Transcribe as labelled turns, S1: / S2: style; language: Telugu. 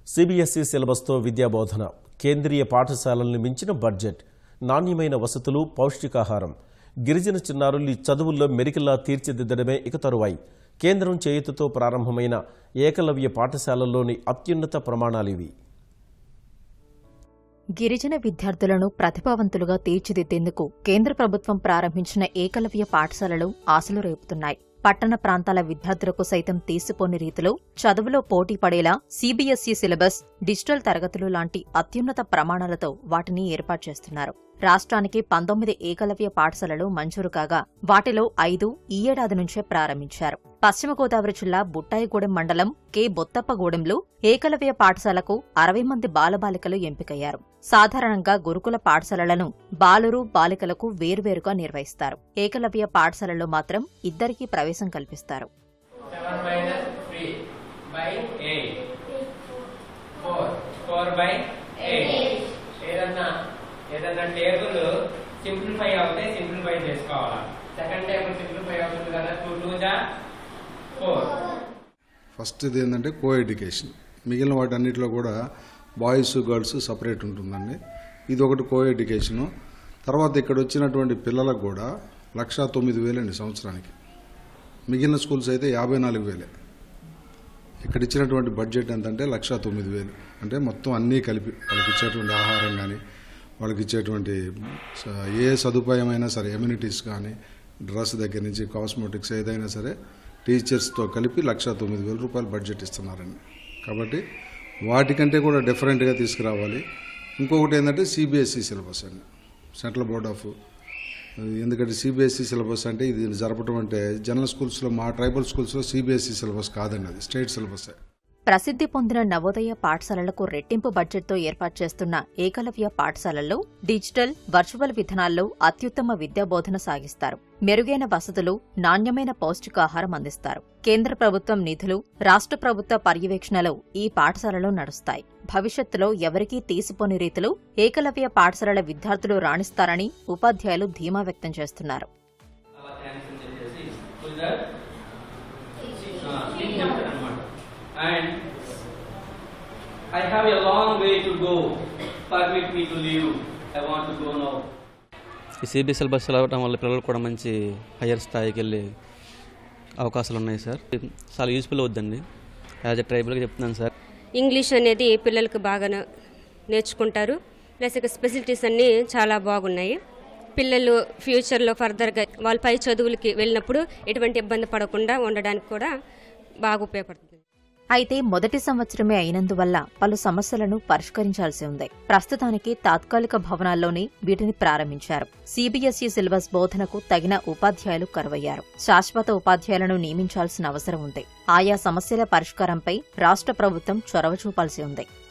S1: సిబిఎస్ఈ సిలబస్తో విద్యాబోధన కేంద్రీయ పాఠశాలల్ని మించిన బడ్జెట్ నాణ్యమైన వసతులు పౌష్టికాహారం గిరిజన చిన్నారుల్ని చదువుల్లో మెరికిల్లా తీర్చిదిద్దడమే ఇక తరువాయి కేంద్రం చేయుతుతో ప్రారంభమైన ఏకలవ్య పాఠశాలల్లోని అత్యున్నత ప్రమాణాలివి
S2: గిరిజన విద్యార్థులను ప్రతిభావంతులుగా తీర్చిదిద్దేందుకు కేంద్ర ప్రభుత్వం ప్రారంభించిన ఏకలవ్య పాఠశాలలు ఆశలు రేపుతున్నాయి పట్టణ ప్రాంతాల విద్యార్థులకు సైతం తీసిపోని రీతిలో చదువులో పోటీ పడేలా సీబీఎస్ఈ సిలబస్ డిజిటల్ తరగతులు లాంటి అత్యున్నత ప్రమాణాలతో వాటిని ఏర్పాటు చేస్తున్నారు రాష్ట్రానికి పంతొమ్మిది ఏకలవ్య పాఠశాలలు మంజూరు కాగా వాటిలో ఐదు ఈ ఏడాది నుంచే ప్రారంభించారు పశ్చిమ గోదావరి జిల్లా బుట్టాయిగూడెం మండలం కె బొత్తప్పగూడెంలో ఏకలవ్య పాఠశాలకు అరవై మంది బాలబాలికలు ఎంపికయ్యారు సాధారణంగా గురుకుల పాఠశాలలను బాలురు బాలికలకు వేర్వేరుగా నిర్వహిస్తారు ఏకలవ్య పాఠశాలలో మాత్రం ఇద్దరికీ ప్రవేశం కల్పిస్తారు
S3: 7 minus 3 by 8. 4. 4 by 8. ఏదన్నా ఏదన్నా టేబుల్ సింప్లిఫై అవుతే సింప్లిఫై చేసుకోవాలా సెకండ్ టేబుల్ సింప్లిఫై అవుతుంది కదా టూ టూ జా ఫోర్
S4: ఫస్ట్ ఇది ఏంటంటే కో ఎడ్యుకేషన్ మిగిలిన వాటన్నిటిలో కూడా బాయ్స్ గర్ల్స్ సపరేట్ ఉంటుందండి ఇది ఒకటి కో ఎడ్యుకేషను తర్వాత ఇక్కడ వచ్చినటువంటి పిల్లలకు కూడా లక్ష తొమ్మిది వేలండి సంవత్సరానికి మిగిలిన స్కూల్స్ అయితే యాభై నాలుగు వేలే ఇక్కడ ఇచ్చినటువంటి బడ్జెట్ ఎంతంటే లక్ష తొమ్మిది వేలు అంటే మొత్తం అన్నీ కలిపి వాళ్ళకి ఇచ్చేటువంటి ఆహారం కానీ వాళ్ళకి ఇచ్చేటువంటి స- ఏ సదుపాయమైనా సరే ఎమ్యూనిటీస్ కానీ డ్రెస్ దగ్గర నుంచి కాస్మెటిక్స్ ఏదైనా సరే టీచర్స్తో కలిపి లక్ష తొమ్మిది వేల రూపాయలు బడ్జెట్ ఇస్తున్నారండి కాబట్టి వాటికంటే కూడా డిఫరెంట్గా తీసుకురావాలి ఇంకొకటి ఏంటంటే సిబిఎస్ఈ సిలబస్ అండి సెంట్రల్ బోర్డ్ ఆఫ్ ఎందుకంటే సిబిఎస్ఈ సిలబస్ అంటే ఇది జరపడం అంటే జనరల్ స్కూల్స్లో మా ట్రైబల్ స్కూల్స్లో సిబిఎస్ఈ సిలబస్ కాదండి అది స్టేట్ సిలబసే
S2: ప్రసిద్ధి పొందిన నవోదయ పాఠశాలలకు రెట్టింపు బడ్జెట్తో ఏర్పాటు చేస్తున్న ఏకలవ్య పాఠశాలల్లో డిజిటల్ వర్చువల్ విధానాల్లో అత్యుత్తమ విద్యాబోధన సాగిస్తారు మెరుగైన వసతులు నాణ్యమైన పౌష్టికాహారం అందిస్తారు కేంద్ర ప్రభుత్వం నిధులు రాష్ట్ర ప్రభుత్వ పర్యవేక్షణలో ఈ పాఠశాలలు నడుస్తాయి భవిష్యత్తులో ఎవరికీ తీసిపోని రీతిలో ఏకలవ్య పాఠశాలల విద్యార్థులు రాణిస్తారని ఉపాధ్యాయులు ధీమా వ్యక్తం చేస్తున్నారు
S3: అలా క్యాన్సిల్ చేసేసి ఫుల్గా సిక్స్ అనమాట and I have a long way to go permit me to leave I want to go now
S5: ఈ సిబిఎస్ సిలబస్ చదవటం వల్ల పిల్లలు కూడా మంచి హయ్యర్ స్థాయికి వెళ్ళే అవకాశాలు ఉన్నాయి సార్ చాలా యూస్ఫుల్ అవుద్దండి యాజ్ ఎ ట్రైబల్గా చెప్తున్నాను సార్
S6: ఇంగ్లీష్ అనేది పిల్లలకు బాగా న- నేర్చుకుంటారు ప్లస్ ఇక స్పెసిలిటీస్ అన్నీ చాలా బాగున్నాయి పిల్లలు ఫ్యూచర్లో ఫర్దర్గా వాళ్ళ పై చదువులకి వెళ్ళినప్పుడు ఎటువంటి ఇబ్బంది పడకుండా ఉండడానికి కూడా బాగా ఉపయోగపడుతుంది
S2: అయితే మొదటి సంవత్సరమే అయినందువల్ల పలు సమస్యలను పరిష్కరించాల్సి ఉంది ప్రస్తుతానికి తాత్కాలిక భవనాల్లోనే వీటిని ప్రారంభించారు సీబీఎస్ఈ సిలబస్ బోధనకు తగిన ఉపాధ్యాయులు కరువయ్యారు శాశ్వత ఉపాధ్యాయులను నియమించాల్సిన అవసరం ఉంది ఆయా సమస్యల పరిష్కారంపై రాష్ట్ర ప్రభుత్వం చొరవ చూపాల్సి ఉంది